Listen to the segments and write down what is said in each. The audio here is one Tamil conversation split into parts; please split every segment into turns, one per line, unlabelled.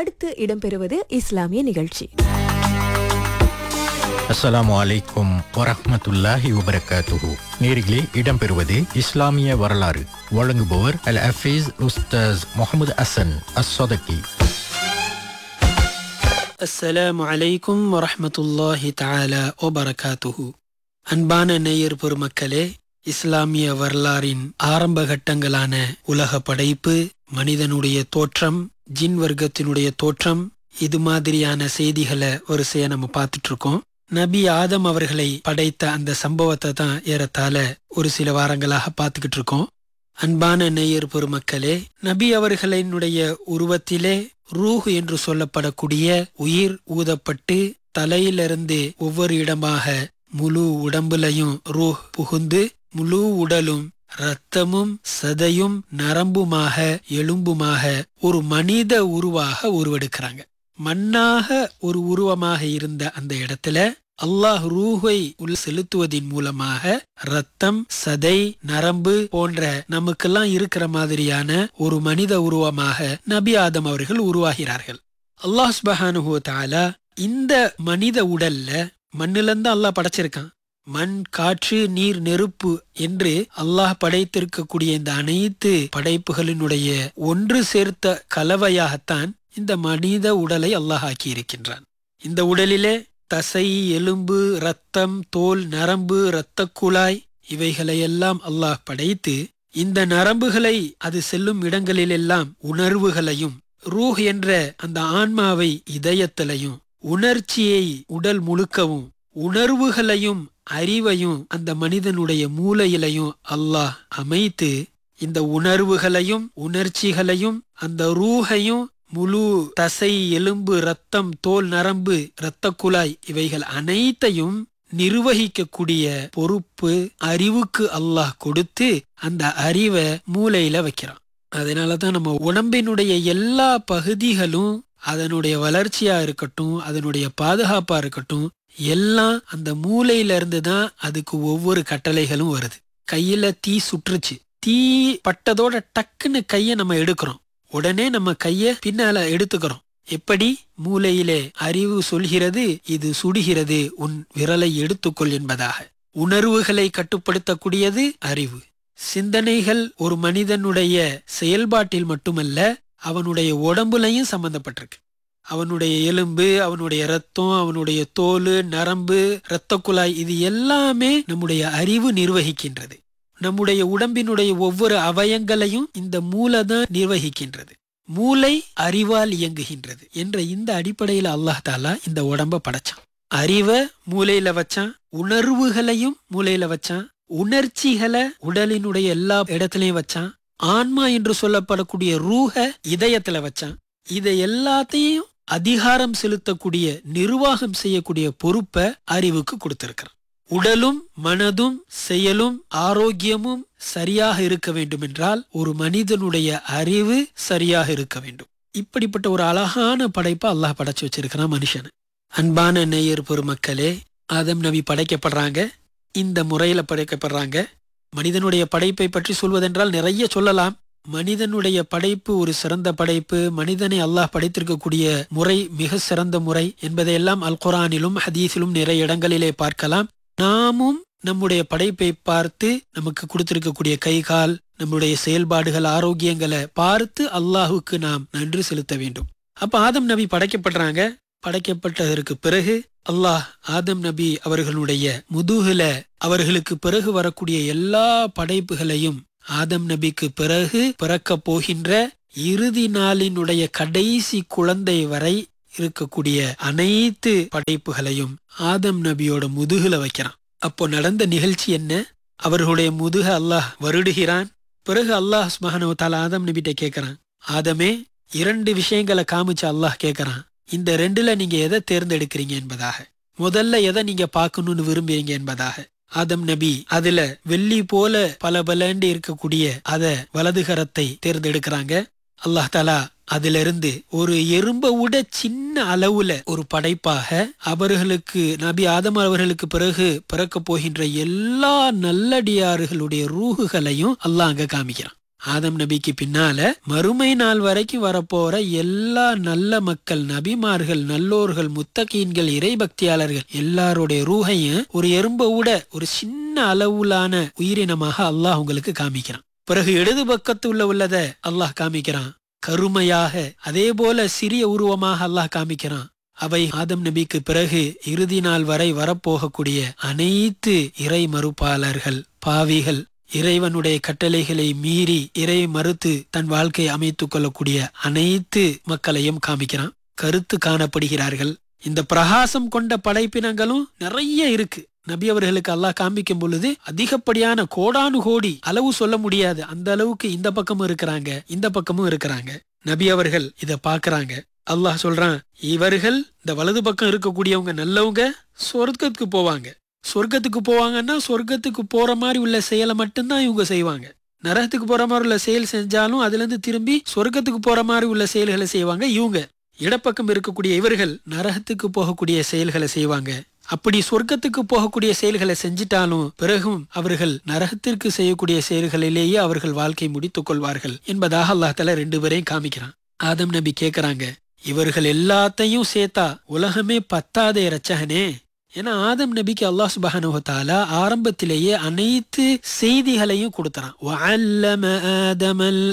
அடுத்து இடம்பெறுவது இஸ்லாமிய நிகழ்ச்சி
அஸ்ஸலாமு அலைக்கும் வரஹ்மத்துல்லாஹி வபரகாத்துஹு நேர்களே இடம்பெறுவது இஸ்லாமிய வரலாறு வழங்குபவர் அல் ஹஃபீஸ் உஸ்தாஸ் முகமது அசன் அஸ்ஸதகி
அஸ்ஸலாமு அலைக்கும் வரஹ்மத்துல்லாஹி தஆலா வபரகாத்துஹு அன்பான நேயர் பெருமக்களே இஸ்லாமிய வரலாறின் ஆரம்ப கட்டங்களான உலக படைப்பு மனிதனுடைய தோற்றம் ஜின் வர்க்கத்தினுடைய தோற்றம் இது மாதிரியான செய்திகளை வரிசையா நம்ம பார்த்துட்டு இருக்கோம் நபி ஆதம் அவர்களை படைத்த அந்த சம்பவத்தை தான் ஏறத்தாழ ஒரு சில வாரங்களாக பார்த்துக்கிட்டு இருக்கோம் அன்பான நேயர் பெருமக்களே நபி அவர்களினுடைய உருவத்திலே ரூஹ் என்று சொல்லப்படக்கூடிய உயிர் ஊதப்பட்டு தலையிலிருந்து ஒவ்வொரு இடமாக முழு உடம்புலையும் ரூஹ் புகுந்து முழு உடலும் இரத்தமும் சதையும் நரம்புமாக எலும்புமாக ஒரு மனித உருவாக உருவெடுக்கிறாங்க மண்ணாக ஒரு உருவமாக இருந்த அந்த இடத்துல அல்லாஹ் ரூஹை உள் செலுத்துவதின் மூலமாக ரத்தம் சதை நரம்பு போன்ற நமக்கெல்லாம் இருக்கிற மாதிரியான ஒரு மனித உருவமாக நபி ஆதம் அவர்கள் உருவாகிறார்கள் அல்லாஹ் சுபஹானுஹு தஆலா இந்த மனித உடல்ல மண்ணிலிருந்து அல்லாஹ் படைச்சிருக்கான் மண் காற்று நீர் நெருப்பு என்று அல்லாஹ் படைத்திருக்கக்கூடிய இந்த அனைத்து படைப்புகளினுடைய ஒன்று சேர்த்த கலவையாகத்தான் இந்த மனித உடலை அல்லாஹ் ஆக்கி இருக்கின்றான் இந்த உடலிலே தசை எலும்பு ரத்தம் தோல் நரம்பு இரத்த குழாய் இவைகளையெல்லாம் அல்லாஹ் படைத்து இந்த நரம்புகளை அது செல்லும் இடங்களிலெல்லாம் உணர்வுகளையும் ரூஹ் என்ற அந்த ஆன்மாவை இதயத்திலையும் உணர்ச்சியை உடல் முழுக்கவும் உணர்வுகளையும் அறிவையும் அந்த மனிதனுடைய மூளையிலையும் அல்லாஹ் அமைத்து இந்த உணர்வுகளையும் உணர்ச்சிகளையும் அந்த ரூஹையும் முழு தசை எலும்பு ரத்தம் தோல் நரம்பு இரத்த குழாய் இவைகள் அனைத்தையும் நிர்வகிக்கக்கூடிய பொறுப்பு அறிவுக்கு அல்லாஹ் கொடுத்து அந்த அறிவை மூளையில வைக்கிறான் அதனாலதான் நம்ம உடம்பினுடைய எல்லா பகுதிகளும் அதனுடைய வளர்ச்சியா இருக்கட்டும் அதனுடைய பாதுகாப்பா இருக்கட்டும் எல்லாம் அந்த மூளையில இருந்து தான் அதுக்கு ஒவ்வொரு கட்டளைகளும் வருது கையில தீ சுற்றுச்சு தீ பட்டதோட டக்குன்னு கைய நம்ம எடுக்கிறோம் உடனே நம்ம கைய பின்னால எடுத்துக்கிறோம் எப்படி மூளையிலே அறிவு சொல்கிறது இது சுடுகிறது உன் விரலை எடுத்துக்கொள் என்பதாக உணர்வுகளை கட்டுப்படுத்தக்கூடியது அறிவு சிந்தனைகள் ஒரு மனிதனுடைய செயல்பாட்டில் மட்டுமல்ல அவனுடைய உடம்புலையும் சம்பந்தப்பட்டிருக்கு அவனுடைய எலும்பு அவனுடைய ரத்தம் அவனுடைய தோல் நரம்பு இரத்த குழாய் இது எல்லாமே நம்முடைய அறிவு நிர்வகிக்கின்றது நம்முடைய உடம்பினுடைய ஒவ்வொரு அவயங்களையும் இந்த மூளை தான் நிர்வகிக்கின்றது மூளை அறிவால் இயங்குகின்றது என்ற இந்த அடிப்படையில அல்லாஹ் தாலா இந்த உடம்ப படைச்சான் அறிவை மூளையில வச்சான் உணர்வுகளையும் மூளையில வச்சான் உணர்ச்சிகளை உடலினுடைய எல்லா இடத்துலயும் வச்சான் ஆன்மா என்று சொல்லப்படக்கூடிய ரூஹ இதயத்துல வச்சான் இதை எல்லாத்தையும் அதிகாரம் செலுத்தக்கூடிய நிர்வாகம் செய்யக்கூடிய பொறுப்பை அறிவுக்கு கொடுத்திருக்கிறான் உடலும் மனதும் செயலும் ஆரோக்கியமும் சரியாக இருக்க வேண்டும் என்றால் ஒரு மனிதனுடைய அறிவு சரியாக இருக்க வேண்டும் இப்படிப்பட்ட ஒரு அழகான படைப்பை அல்லாஹ் படைச்சு வச்சிருக்கிறான் மனுஷன் அன்பான நேயர் பெருமக்களே ஆதம் நபி படைக்கப்படுறாங்க இந்த முறையில படைக்கப்படுறாங்க மனிதனுடைய படைப்பை பற்றி சொல்வதென்றால் நிறைய சொல்லலாம் மனிதனுடைய படைப்பு ஒரு சிறந்த படைப்பு மனிதனை அல்லாஹ் படைத்திருக்கக்கூடிய முறை மிக சிறந்த முறை என்பதையெல்லாம் அல் குரானிலும் ஹதீஸிலும் நிறைய இடங்களிலே பார்க்கலாம் நாமும் நம்முடைய படைப்பை பார்த்து நமக்கு கொடுத்திருக்கக்கூடிய கை கால் நம்முடைய செயல்பாடுகள் ஆரோக்கியங்களை பார்த்து அல்லாஹுக்கு நாம் நன்றி செலுத்த வேண்டும் அப்ப ஆதம் நபி படைக்கப்படுறாங்க படைக்கப்பட்டதற்கு பிறகு அல்லாஹ் ஆதம் நபி அவர்களுடைய முதுகுல அவர்களுக்கு பிறகு வரக்கூடிய எல்லா படைப்புகளையும் ஆதம் நபிக்கு பிறகு பிறக்க போகின்ற இறுதி நாளினுடைய கடைசி குழந்தை வரை இருக்கக்கூடிய அனைத்து படைப்புகளையும் ஆதம் நபியோட முதுகுல வைக்கிறான் அப்போ நடந்த நிகழ்ச்சி என்ன அவர்களுடைய முதுக அல்லாஹ் வருடுகிறான் பிறகு அல்லாஹ் சுமஹனவத்தால் ஆதம் நபிட்ட கேட்கிறான் ஆதமே இரண்டு விஷயங்களை காமிச்சு அல்லாஹ் கேட்கறான் இந்த ரெண்டுல நீங்க எதை தேர்ந்தெடுக்கிறீங்க என்பதாக முதல்ல எதை நீங்க பார்க்கணும்னு விரும்புறீங்க என்பதாக ஆதம் நபி அதுல வெள்ளி போல பல பலண்டு இருக்கக்கூடிய அத வலதுகரத்தை தேர்ந்தெடுக்கிறாங்க அல்லாஹ் தாலா அதிலிருந்து ஒரு எறும்ப விட சின்ன அளவுல ஒரு படைப்பாக அவர்களுக்கு நபி ஆதம் அவர்களுக்கு பிறகு பிறக்க போகின்ற எல்லா நல்லடியார்களுடைய ரூகுகளையும் அல்லாஹ் அங்க காமிக்கிறான் ஆதம் நபிக்கு பின்னால மறுமை நாள் வரைக்கும் வரப்போற எல்லா நல்ல மக்கள் நபிமார்கள் நல்லோர்கள் முத்தகீன்கள் இறைபக்தியாளர்கள் எல்லாருடைய ரூஹையும் ஒரு எறும்பை விட ஒரு சின்ன அளவுலான உயிரினமாக அல்லாஹ் உங்களுக்கு காமிக்கிறான் பிறகு இடது பக்கத்துல உள்ளத அல்லாஹ் காமிக்கிறான் கருமையாக அதே போல சிறிய உருவமாக அல்லாஹ் காமிக்கிறான் அவை ஆதம் நபிக்கு பிறகு இறுதி நாள் வரை வரப்போகக்கூடிய அனைத்து இறை மறுப்பாளர்கள் பாவிகள் இறைவனுடைய கட்டளைகளை மீறி இறை மறுத்து தன் வாழ்க்கை அமைத்துக் கொள்ளக்கூடிய அனைத்து மக்களையும் காமிக்கிறான் கருத்து காணப்படுகிறார்கள் இந்த பிரகாசம் கொண்ட படைப்பினங்களும் நிறைய இருக்கு நபி அவர்களுக்கு அல்லாஹ் காமிக்கும் பொழுது அதிகப்படியான கோடானு கோடி அளவு சொல்ல முடியாது அந்த அளவுக்கு இந்த பக்கமும் இருக்கிறாங்க இந்த பக்கமும் இருக்கிறாங்க நபி அவர்கள் இத பாக்குறாங்க அல்லாஹ் சொல்றான் இவர்கள் இந்த வலது பக்கம் இருக்கக்கூடியவங்க நல்லவங்க சொர்க்கத்துக்கு போவாங்க சொர்க்கத்துக்கு போவாங்கன்னா சொர்க்கத்துக்கு போற மாதிரி உள்ள செயலை மட்டும்தான் இவங்க செய்வாங்க நரகத்துக்கு போற மாதிரி உள்ள செயல் செஞ்சாலும் அதுல இருந்து திரும்பி சொர்க்கத்துக்கு போற மாதிரி உள்ள செயல்களை செய்வாங்க இவங்க இடப்பக்கம் இருக்கக்கூடிய இவர்கள் நரகத்துக்கு போகக்கூடிய செயல்களை செய்வாங்க அப்படி சொர்க்கத்துக்கு போகக்கூடிய செயல்களை செஞ்சிட்டாலும் பிறகும் அவர்கள் நரகத்திற்கு செய்யக்கூடிய செயல்களிலேயே அவர்கள் வாழ்க்கை முடித்துக் கொள்வார்கள் என்பதாக அல்லாஹ் தஆலா ரெண்டு பேரையும் காமிக்கிறான் ஆதம் நபி கேக்குறாங்க இவர்கள் எல்லாத்தையும் சேர்த்தா உலகமே பத்தாதே ரச்சகனே ஏன்னா ஆதம் நபிக்கு அல்லாஹ் சுபஹானஹு தஆலா ஆரம்பத்திலேயே அனைத்து செய்திகளையும் கொடுத்தறான் வஅல்லம ஆதமல்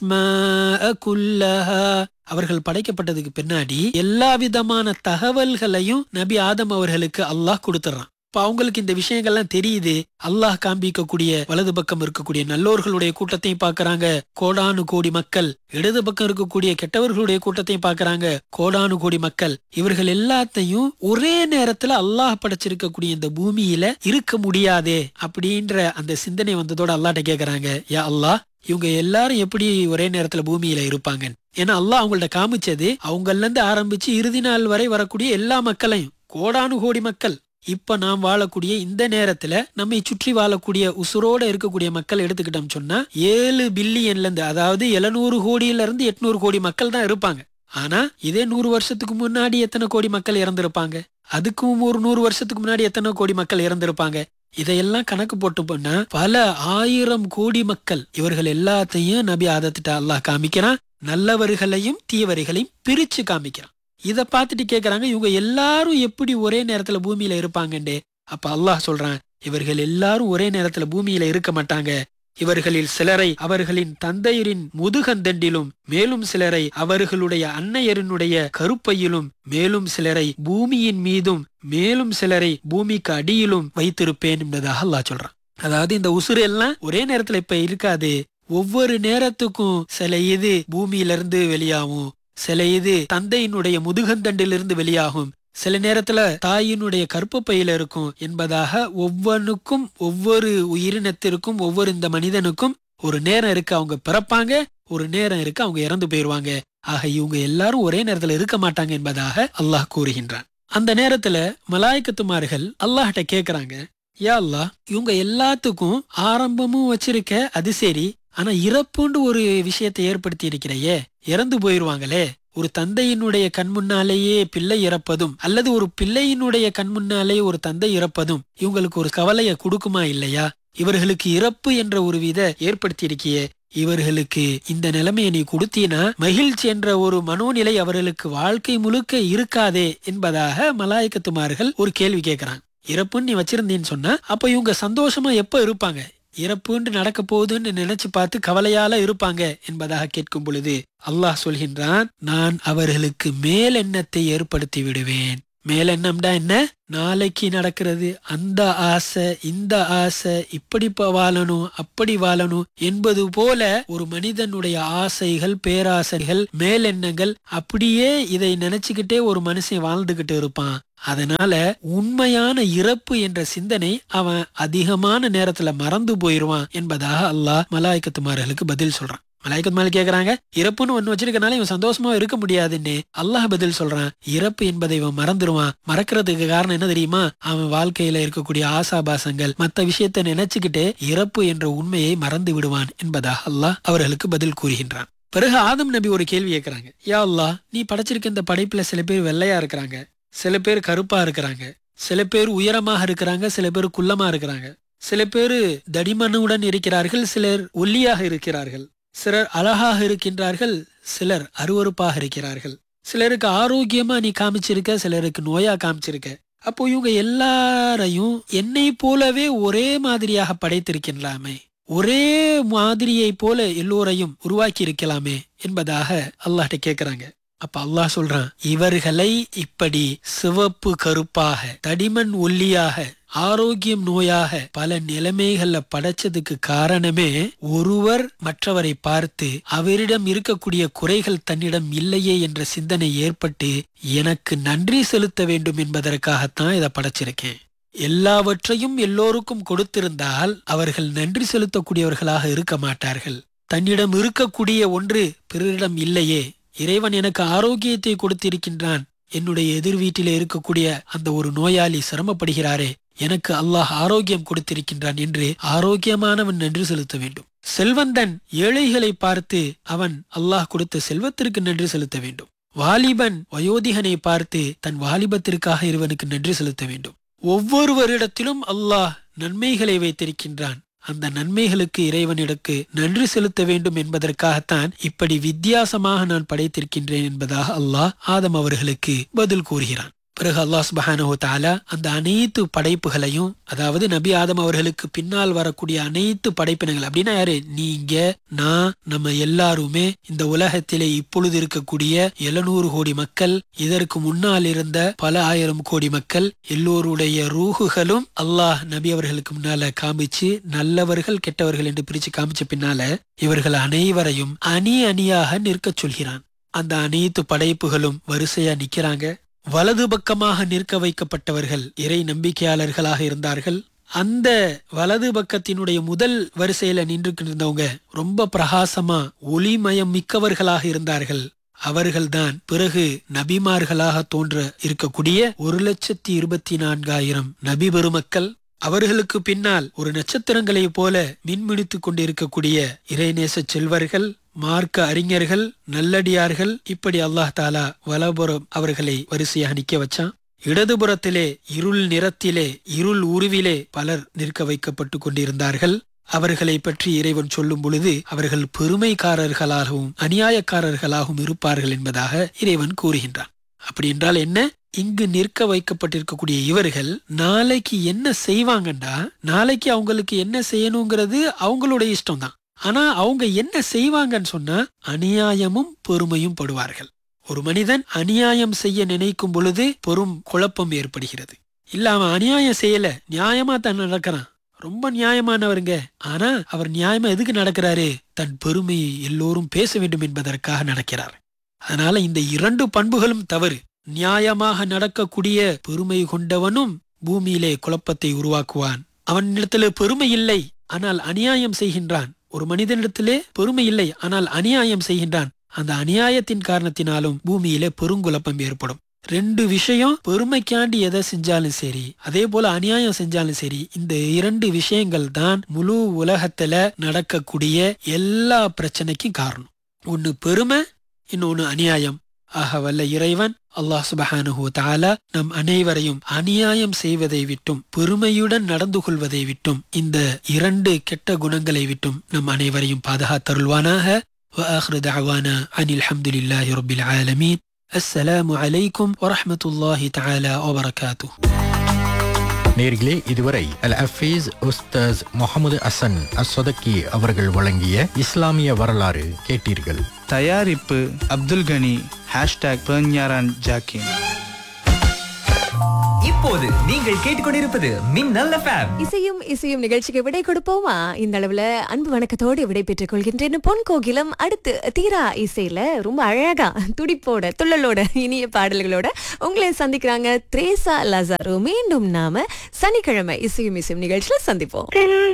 அஸ்மாஅ குல்லஹா அவர்கள் படைக்கப்பட்டதுக்கு பின்னாடி எல்லா விதமான தகவல்களையும் நபி ஆதம் அவர்களுக்கு அல்லாஹ் கொடுத்துறான் இப்ப அவங்களுக்கு இந்த விஷயங்கள்லாம் தெரியுது அல்லாஹ் காண்பிக்கக்கூடிய வலது பக்கம் இருக்கக்கூடிய நல்லோர்களுடைய கூட்டத்தையும் பார்க்கறாங்க கோடானு கோடி மக்கள் இடது பக்கம் இருக்கக்கூடிய கெட்டவர்களுடைய கூட்டத்தையும் பார்க்கறாங்க கோடானு கோடி மக்கள் இவர்கள் எல்லாத்தையும் ஒரே நேரத்துல அல்லாஹ் படைச்சிருக்கக்கூடிய இந்த பூமியில இருக்க முடியாதே அப்படின்ற அந்த சிந்தனை வந்ததோட அல்லாஹ்ட்ட கேக்குறாங்க யா அல்லாஹ் இவங்க எல்லாரும் எப்படி ஒரே நேரத்துல பூமியில இருப்பாங்க ஏன்னா அல்லாஹ் அவங்கள்ட்ட காமிச்சது அவங்கள்ல இருந்து ஆரம்பிச்சு இறுதி நாள் வரை வரக்கூடிய எல்லா மக்களையும் கோடானு கோடி மக்கள் இப்ப நாம் வாழக்கூடிய இந்த நேரத்துல நம்மை சுற்றி வாழக்கூடிய உசுரோட இருக்கக்கூடிய மக்கள் எடுத்துக்கிட்டோம் சொன்னா ஏழு பில்லியன்ல இருந்து அதாவது எழுநூறு கோடியில இருந்து எட்நூறு கோடி மக்கள் தான் இருப்பாங்க ஆனா இதே நூறு வருஷத்துக்கு முன்னாடி எத்தனை கோடி மக்கள் இறந்திருப்பாங்க அதுக்கும் ஒரு நூறு வருஷத்துக்கு முன்னாடி எத்தனை கோடி மக்கள் இறந்திருப்பாங்க இதையெல்லாம் கணக்கு போட்டு போனா பல ஆயிரம் கோடி மக்கள் இவர்கள் எல்லாத்தையும் நபி ஆதத்திட்ட அல்லாஹ் காமிக்கிறான் நல்லவர்களையும் தீயவர்களையும் பிரிச்சு காமிக்கிறான் இத பார்த்துட்டு கேக்குறாங்க இவங்க எல்லாரும் எப்படி ஒரே நேரத்துல பூமியில இருப்பாங்கண்டே அப்ப அல்லாஹ் சொல்றான் இவர்கள் எல்லாரும் ஒரே நேரத்துல பூமியில இருக்க மாட்டாங்க இவர்களில் சிலரை அவர்களின் தந்தையரின் முதுகந்தண்டிலும் மேலும் சிலரை அவர்களுடைய அன்னையரினுடைய கருப்பையிலும் மேலும் சிலரை பூமியின் மீதும் மேலும் சிலரை பூமிக்கு அடியிலும் வைத்திருப்பேன் என்பதாக அல்லாஹ் சொல்றான் அதாவது இந்த உசுறு எல்லாம் ஒரே நேரத்துல இப்ப இருக்காது ஒவ்வொரு நேரத்துக்கும் சில இது பூமியில இருந்து வெளியாகும் சில இது தந்தையினுடைய முதுகந்தண்டிலிருந்து வெளியாகும் சில நேரத்துல தாயினுடைய கற்பப்பையில இருக்கும் என்பதாக ஒவ்வொன்றுக்கும் ஒவ்வொரு உயிரினத்திற்கும் ஒவ்வொரு இந்த மனிதனுக்கும் ஒரு நேரம் இருக்கு அவங்க பிறப்பாங்க ஒரு நேரம் இருக்கு அவங்க இறந்து போயிருவாங்க ஆக இவங்க எல்லாரும் ஒரே நேரத்துல இருக்க மாட்டாங்க என்பதாக அல்லாஹ் கூறுகின்றான் அந்த நேரத்துல மலாய்க்கத்துமார்கள் அல்லாஹ்ட்ட கேக்குறாங்க யா அல்லாஹ் இவங்க எல்லாத்துக்கும் ஆரம்பமும் வச்சிருக்க அது சரி ஆனா இறப்புண்டு ஒரு விஷயத்தை ஏற்படுத்தி இருக்கிறையே இறந்து போயிருவாங்களே ஒரு தந்தையினுடைய கண் முன்னாலேயே பிள்ளை இறப்பதும் அல்லது ஒரு பிள்ளையினுடைய கண் முன்னாலே ஒரு தந்தை இறப்பதும் இவங்களுக்கு ஒரு கவலைய கொடுக்குமா இல்லையா இவர்களுக்கு இறப்பு என்ற ஒரு வித ஏற்படுத்தி இருக்கியே இவர்களுக்கு இந்த நிலைமையை நீ கொடுத்தீனா மகிழ்ச்சி என்ற ஒரு மனோநிலை அவர்களுக்கு வாழ்க்கை முழுக்க இருக்காதே என்பதாக மலாய்க்கத்துமார்கள் ஒரு கேள்வி கேட்கிறாங்க இறப்புன்னு நீ வச்சிருந்தேன்னு சொன்னா அப்ப இவங்க சந்தோஷமா எப்ப இருப்பாங்க இறப்புன்னு நடக்க போகுதுன்னு நினைச்சு பார்த்து கவலையால இருப்பாங்க என்பதாக கேட்கும் பொழுது அல்லாஹ் சொல்கின்றான் நான் அவர்களுக்கு மேலெண்ணத்தை ஏற்படுத்தி விடுவேன் மேலெண்ணம்டா என்ன நாளைக்கு நடக்கிறது அந்த ஆசை இந்த ஆசை இப்படி ப- வாழணும் அப்படி வாழணும் என்பது போல ஒரு மனிதனுடைய ஆசைகள் பேராசைகள் மேலெண்ணங்கள் அப்படியே இதை நினைச்சுக்கிட்டே ஒரு மனுஷன் வாழ்ந்துகிட்டு இருப்பான் அதனால உண்மையான இறப்பு என்ற சிந்தனை அவன் அதிகமான நேரத்துல மறந்து போயிருவான் என்பதாக அல்லாஹ் மலாய்க்கத்துமார்களுக்கு பதில் சொல்றான் மலாய்க்கத்து மேல கேக்குறாங்க இறப்புன்னு ஒண்ணு வச்சிருக்கனால இவன் சந்தோஷமா இருக்க முடியாதுன்னு அல்லாஹ் பதில் சொல்றான் இறப்பு என்பதை இவன் மறந்துடுவான் மறக்கிறதுக்கு காரணம் என்ன தெரியுமா அவன் வாழ்க்கையில இருக்கக்கூடிய ஆசாபாசங்கள் மத்த விஷயத்தை நினைச்சுக்கிட்டு இறப்பு என்ற உண்மையை மறந்து விடுவான் என்பதாக அல்லாஹ் அவர்களுக்கு பதில் கூறுகின்றான் பிறகு ஆதம் நபி ஒரு கேள்வி கேட்கறாங்க யா அல்லாஹ் நீ படைச்சிருக்க இந்த படைப்புல சில பேர் வெள்ளையா இருக்கிறாங்க சில பேர் கருப்பா இருக்கிறாங்க சில பேர் உயரமாக இருக்கிறாங்க சில பேர் குள்ளமா இருக்கிறாங்க சில பேர் தடிமனுடன் இருக்கிறார்கள் சிலர் ஒல்லியாக இருக்கிறார்கள் சிலர் அழகாக இருக்கின்றார்கள் சிலர் அருவருப்பாக இருக்கிறார்கள் சிலருக்கு ஆரோக்கியமா நீ காமிச்சிருக்க சிலருக்கு நோயா காமிச்சிருக்க அப்போ இவங்க எல்லாரையும் என்னை போலவே ஒரே மாதிரியாக படைத்திருக்கின்றாமே ஒரே மாதிரியை போல எல்லோரையும் உருவாக்கி இருக்கலாமே என்பதாக அல்லாஹ்ட்ட கேக்குறாங்க அப்ப அல்லாஹ் சொல்றான் இவர்களை இப்படி சிவப்பு கருப்பாக தடிமன் ஒல்லியாக ஆரோக்கியம் நோயாக பல நிலைமைகள்ல படைச்சதுக்கு காரணமே ஒருவர் மற்றவரை பார்த்து அவரிடம் இருக்கக்கூடிய குறைகள் தன்னிடம் இல்லையே என்ற சிந்தனை ஏற்பட்டு எனக்கு நன்றி செலுத்த வேண்டும் என்பதற்காகத்தான் இதை படைச்சிருக்கேன் எல்லாவற்றையும் எல்லோருக்கும் கொடுத்திருந்தால் அவர்கள் நன்றி செலுத்தக்கூடியவர்களாக இருக்க மாட்டார்கள் தன்னிடம் இருக்கக்கூடிய ஒன்று பிறரிடம் இல்லையே இறைவன் எனக்கு ஆரோக்கியத்தை கொடுத்திருக்கின்றான் என்னுடைய எதிர் வீட்டிலே இருக்கக்கூடிய அந்த ஒரு நோயாளி சிரமப்படுகிறாரே எனக்கு அல்லாஹ் ஆரோக்கியம் கொடுத்திருக்கின்றான் என்று ஆரோக்கியமானவன் நன்றி செலுத்த வேண்டும் செல்வந்தன் ஏழைகளை பார்த்து அவன் அல்லாஹ் கொடுத்த செல்வத்திற்கு நன்றி செலுத்த வேண்டும் வாலிபன் வயோதிகனை பார்த்து தன் வாலிபத்திற்காக இறைவனுக்கு நன்றி செலுத்த வேண்டும் ஒவ்வொருவரிடத்திலும் அல்லாஹ் நன்மைகளை வைத்திருக்கின்றான் அந்த நன்மைகளுக்கு இறைவனிடக்கு நன்றி செலுத்த வேண்டும் என்பதற்காகத்தான் இப்படி வித்தியாசமாக நான் படைத்திருக்கின்றேன் என்பதாக அல்லாஹ் ஆதம் அவர்களுக்கு பதில் கூறுகிறான் பிறகு அல்லாஹ் சுபஹானஹு தஆலா அந்த அனைத்து படைப்புகளையும் அதாவது நபி ஆதம் அவர்களுக்கு பின்னால் வரக்கூடிய அனைத்து படைப்பினங்கள் அப்படின்னா யாரு நீங்க நான் நம்ம எல்லாருமே இந்த உலகத்திலே இப்பொழுது இருக்கக்கூடிய எழுநூறு கோடி மக்கள் இதற்கு முன்னால் இருந்த பல ஆயிரம் கோடி மக்கள் எல்லோருடைய ரூகுகளும் அல்லாஹ் நபி அவர்களுக்கு முன்னால காமிச்சு நல்லவர்கள் கெட்டவர்கள் என்று பிரிச்சு காமிச்ச பின்னால இவர்கள் அனைவரையும் அணி அணியாக நிற்கச் சொல்கிறான் அந்த அனைத்து படைப்புகளும் வரிசையா நிக்கிறாங்க வலது பக்கமாக நிற்க வைக்கப்பட்டவர்கள் இறை நம்பிக்கையாளர்களாக இருந்தார்கள் அந்த வலது பக்கத்தினுடைய முதல் வரிசையில நின்று இருந்தவங்க ரொம்ப பிரகாசமா ஒளிமயம் மிக்கவர்களாக இருந்தார்கள் அவர்கள்தான் பிறகு நபிமார்களாக தோன்ற இருக்கக்கூடிய ஒரு லட்சத்தி இருபத்தி நான்காயிரம் நபி பெருமக்கள் அவர்களுக்கு பின்னால் ஒரு நட்சத்திரங்களைப் போல மின்மிடித்துக் கொண்டிருக்கக்கூடிய இறைநேச செல்வர்கள் மார்க்க அறிஞர்கள் நல்லடியார்கள் இப்படி அல்லாஹ் தாலா வலபுறம் அவர்களை வரிசையாக நிக்க வச்சான் இடதுபுறத்திலே இருள் நிறத்திலே இருள் உருவிலே பலர் நிற்க வைக்கப்பட்டு கொண்டிருந்தார்கள் அவர்களை பற்றி இறைவன் சொல்லும் பொழுது அவர்கள் பெருமைக்காரர்களாகவும் அநியாயக்காரர்களாகவும் இருப்பார்கள் என்பதாக இறைவன் கூறுகின்றான் அப்படி என்றால் என்ன இங்கு நிற்க வைக்கப்பட்டிருக்கக்கூடிய இவர்கள் நாளைக்கு என்ன செய்வாங்கண்டா நாளைக்கு அவங்களுக்கு என்ன செய்யணுங்கிறது அவங்களுடைய இஷ்டம் தான் ஆனா அவங்க என்ன செய்வாங்கன்னு சொன்னா அநியாயமும் பெருமையும் படுவார்கள் ஒரு மனிதன் அநியாயம் செய்ய நினைக்கும் பொழுது பெரும் குழப்பம் ஏற்படுகிறது இல்ல அவன் அநியாயம் செய்யல நியாயமா தான் நடக்கிறான் ரொம்ப நியாயமானவருங்க ஆனா அவர் நியாயமா எதுக்கு நடக்கிறாரு தன் பெருமையை எல்லோரும் பேச வேண்டும் என்பதற்காக நடக்கிறார் அதனால இந்த இரண்டு பண்புகளும் தவறு நியாயமாக நடக்கக்கூடிய பெருமை கொண்டவனும் பூமியிலே குழப்பத்தை உருவாக்குவான் அவனிடத்திலே பெருமை இல்லை ஆனால் அநியாயம் செய்கின்றான் ஒரு மனிதனிடத்திலே பெருமை இல்லை ஆனால் அநியாயம் செய்கின்றான் அந்த அநியாயத்தின் காரணத்தினாலும் பூமியிலே பெருங்குழப்பம் ஏற்படும் ரெண்டு விஷயம் பெருமைக்காண்டி எதை செஞ்சாலும் சரி அதே போல அநியாயம் செஞ்சாலும் சரி இந்த இரண்டு விஷயங்கள் தான் முழு உலகத்துல நடக்கக்கூடிய எல்லா பிரச்சனைக்கும் காரணம் ஒன்னு பெருமை இன்னொன்னு அநியாயம் ஆக வல்ல இறைவன் அல்லாஹ் சுபஹானுஹு தஆலா நம் அனைவரையும் அநியாயம் செய்வதை விட்டும் பெருமையுடன் நடந்து கொள்வதை விட்டும் இந்த இரண்டு கெட்ட குணங்களை விட்டும் நம் அனைவரையும் பாதுகாத்தருள்வானாக وآخر دعوانا عن الحمد لله رب العالمين السلام عليكم ورحمة الله تعالى وبركاته
நேர்களே இதுவரை அல் அஃபீஸ் உஸ்தாஸ் முகமது அசன் அஸ்வதக்கி அவர்கள் வழங்கிய இஸ்லாமிய வரலாறு கேட்டீர்கள்
தயாரிப்பு அப்துல் கனி ஹேஷ்டாக் பெர்ஞாரான் ஜாக்கின்
இப்போது நீங்கள் கேட்டுக்கொண்டிருப்பது மின்னல் எஃப்எம்
இசையும் இசையும் நிகழ்ச்சிக்கு விடை கொடுப்போமா இந்த அளவுல அன்பு வணக்கத்தோடு விடை பெற்றுக் கொள்கின்றேன் பொன் கோகிலம் அடுத்து தீரா இசையில ரொம்ப அழகா துடிப்போட துள்ளலோட இனிய பாடல்களோட உங்களை சந்திக்கிறாங்க த்ரேசா லசாரோ மீண்டும் நாம சனிக்கிழமை இசையும் இசையும் நிகழ்ச்சியில சந்திப்போம்